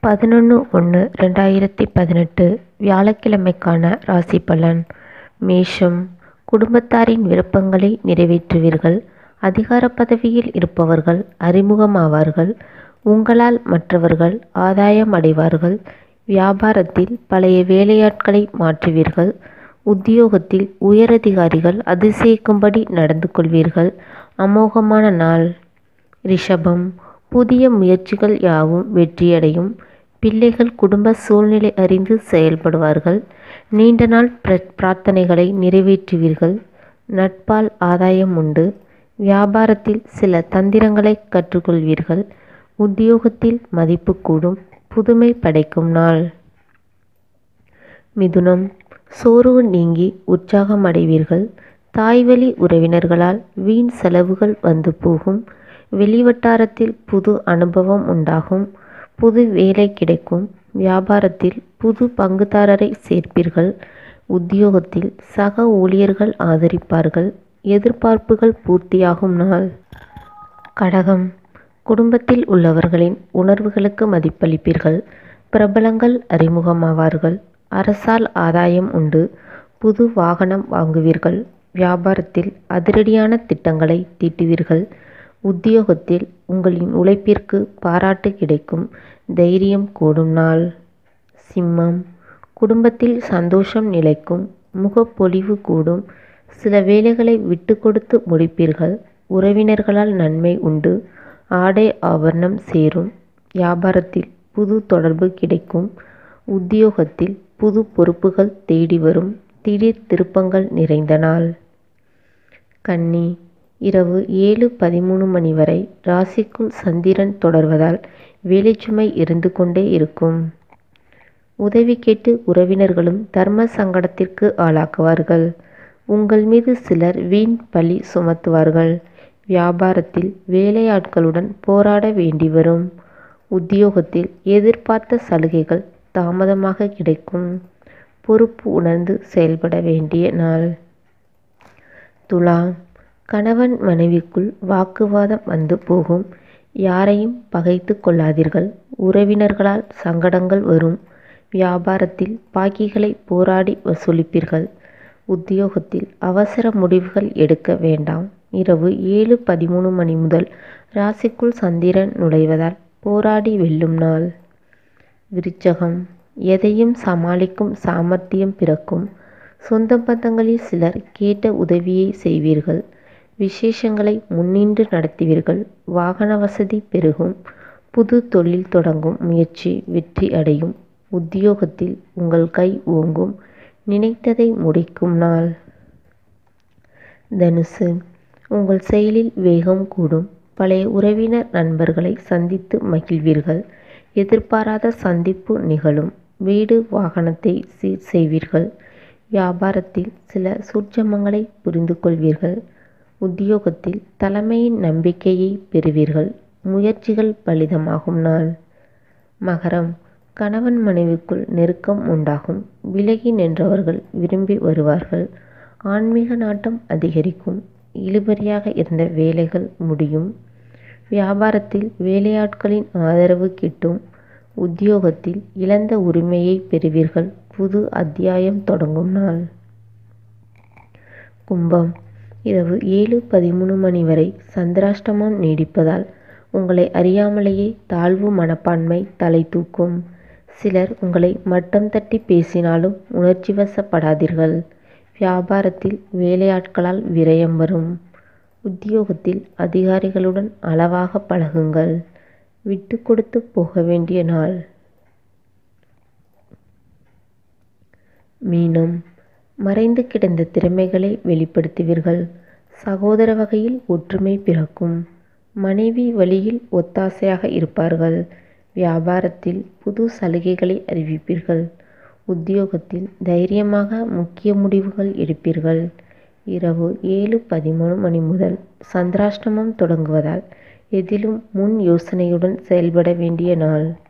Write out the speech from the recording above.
பதினொன்று ஒன்று ரெண்டாயிரத்தி பதினெட்டு வியாழக்கிழமைக்கான ராசி பலன் மேஷம் குடும்பத்தாரின் விருப்பங்களை நிறைவேற்றுவீர்கள் அதிகார பதவியில் இருப்பவர்கள் அறிமுகமாவார்கள் உங்களால் மற்றவர்கள் ஆதாயம் அடைவார்கள் வியாபாரத்தில் பழைய வேலையாட்களை மாற்றுவீர்கள் உத்தியோகத்தில் உயரதிகாரிகள் அதிசயிக்கும்படி நடந்து கொள்வீர்கள் அமோகமான நாள் ரிஷபம் புதிய முயற்சிகள் யாவும் வெற்றியடையும் பிள்ளைகள் குடும்ப சூழ்நிலை அறிந்து செயல்படுவார்கள் நீண்ட நாள் பிரார்த்தனைகளை நிறைவேற்றுவீர்கள் நட்பால் ஆதாயம் உண்டு வியாபாரத்தில் சில தந்திரங்களை கற்றுக்கொள்வீர்கள் உத்தியோகத்தில் மதிப்பு கூடும் புதுமை படைக்கும் நாள் மிதுனம் சோர்வு நீங்கி உற்சாகம் அடைவீர்கள் தாய்வழி உறவினர்களால் வீண் செலவுகள் வந்து போகும் வெளிவட்டாரத்தில் புது அனுபவம் உண்டாகும் புது வேலை கிடைக்கும் வியாபாரத்தில் புது பங்குதாரரை சேர்ப்பீர்கள் உத்தியோகத்தில் சக ஊழியர்கள் ஆதரிப்பார்கள் எதிர்பார்ப்புகள் பூர்த்தியாகும் நாள் கடகம் குடும்பத்தில் உள்ளவர்களின் உணர்வுகளுக்கு மதிப்பளிப்பீர்கள் பிரபலங்கள் அறிமுகமாவார்கள் அரசால் ஆதாயம் உண்டு புது வாகனம் வாங்குவீர்கள் வியாபாரத்தில் அதிரடியான திட்டங்களை தீட்டுவீர்கள் உத்தியோகத்தில் உங்களின் உழைப்பிற்கு பாராட்டு கிடைக்கும் தைரியம் கூடும் நாள் சிம்மம் குடும்பத்தில் சந்தோஷம் நிலைக்கும் முகப்பொலிவு கூடும் சில வேலைகளை விட்டு கொடுத்து முடிப்பீர்கள் உறவினர்களால் நன்மை உண்டு ஆடை ஆபரணம் சேரும் வியாபாரத்தில் புது தொடர்பு கிடைக்கும் உத்தியோகத்தில் புது பொறுப்புகள் தேடி வரும் திடீர் திருப்பங்கள் நிறைந்த நாள் கன்னி இரவு ஏழு பதிமூணு மணி வரை ராசிக்குள் சந்திரன் தொடர்வதால் வேலைச்சுமை இருந்து கொண்டே இருக்கும் உதவி கேட்டு உறவினர்களும் தர்ம சங்கடத்திற்கு ஆளாக்குவார்கள் உங்கள் மீது சிலர் வீண் பழி சுமத்துவார்கள் வியாபாரத்தில் வேலையாட்களுடன் போராட வேண்டி வரும் உத்தியோகத்தில் எதிர்பார்த்த சலுகைகள் தாமதமாக கிடைக்கும் பொறுப்பு உணர்ந்து செயல்பட வேண்டிய நாள் துலா கணவன் மனைவிக்குள் வாக்குவாதம் வந்து போகும் யாரையும் பகைத்து கொள்ளாதீர்கள் உறவினர்களால் சங்கடங்கள் வரும் வியாபாரத்தில் பாக்கிகளை போராடி வசூலிப்பீர்கள் உத்தியோகத்தில் அவசர முடிவுகள் எடுக்க வேண்டாம் இரவு ஏழு பதிமூணு மணி முதல் ராசிக்குள் சந்திரன் நுழைவதால் போராடி வெல்லும் நாள் விருச்சகம் எதையும் சமாளிக்கும் சாமர்த்தியம் பிறக்கும் சொந்த பந்தங்களில் சிலர் கேட்ட உதவியை செய்வீர்கள் விசேஷங்களை முன்னின்று நடத்துவீர்கள் வாகன வசதி பெருகும் புது தொழில் தொடங்கும் முயற்சி வெற்றி அடையும் உத்தியோகத்தில் உங்கள் கை ஓங்கும் நினைத்ததை முடிக்கும் நாள் தனுசு உங்கள் செயலில் வேகம் கூடும் பழைய உறவினர் நண்பர்களை சந்தித்து மகிழ்வீர்கள் எதிர்பாராத சந்திப்பு நிகழும் வீடு வாகனத்தை சீர் செய்வீர்கள் வியாபாரத்தில் சில சூட்சமங்களை புரிந்து கொள்வீர்கள் உத்தியோகத்தில் தலைமையின் நம்பிக்கையை பெறுவீர்கள் முயற்சிகள் பலிதமாகும் நாள் மகரம் கணவன் மனைவிக்குள் நெருக்கம் உண்டாகும் விலகி நின்றவர்கள் விரும்பி வருவார்கள் ஆன்மீக நாட்டம் அதிகரிக்கும் இழுபறியாக இருந்த வேலைகள் முடியும் வியாபாரத்தில் வேலையாட்களின் ஆதரவு கிட்டும் உத்தியோகத்தில் இழந்த உரிமையை பெறுவீர்கள் புது அத்தியாயம் தொடங்கும் நாள் கும்பம் இரவு ஏழு பதிமூணு மணி வரை சந்திராஷ்டமம் நீடிப்பதால் உங்களை அறியாமலேயே தாழ்வு மனப்பான்மை தலை தூக்கும் சிலர் உங்களை மட்டம் தட்டி பேசினாலும் உணர்ச்சி வசப்படாதீர்கள் வியாபாரத்தில் வேலையாட்களால் விரயம் வரும் உத்தியோகத்தில் அதிகாரிகளுடன் அளவாக பழகுங்கள் விட்டு கொடுத்து போக வேண்டிய நாள் மீனம் மறைந்து கிடந்த திறமைகளை வெளிப்படுத்துவீர்கள் சகோதர வகையில் ஒற்றுமை பிறக்கும் மனைவி வழியில் ஒத்தாசையாக இருப்பார்கள் வியாபாரத்தில் புது சலுகைகளை அறிவிப்பீர்கள் உத்தியோகத்தில் தைரியமாக முக்கிய முடிவுகள் எடுப்பீர்கள் இரவு ஏழு பதிமூணு மணி முதல் சந்திராஷ்டமம் தொடங்குவதால் எதிலும் முன் யோசனையுடன் செயல்பட வேண்டிய நாள்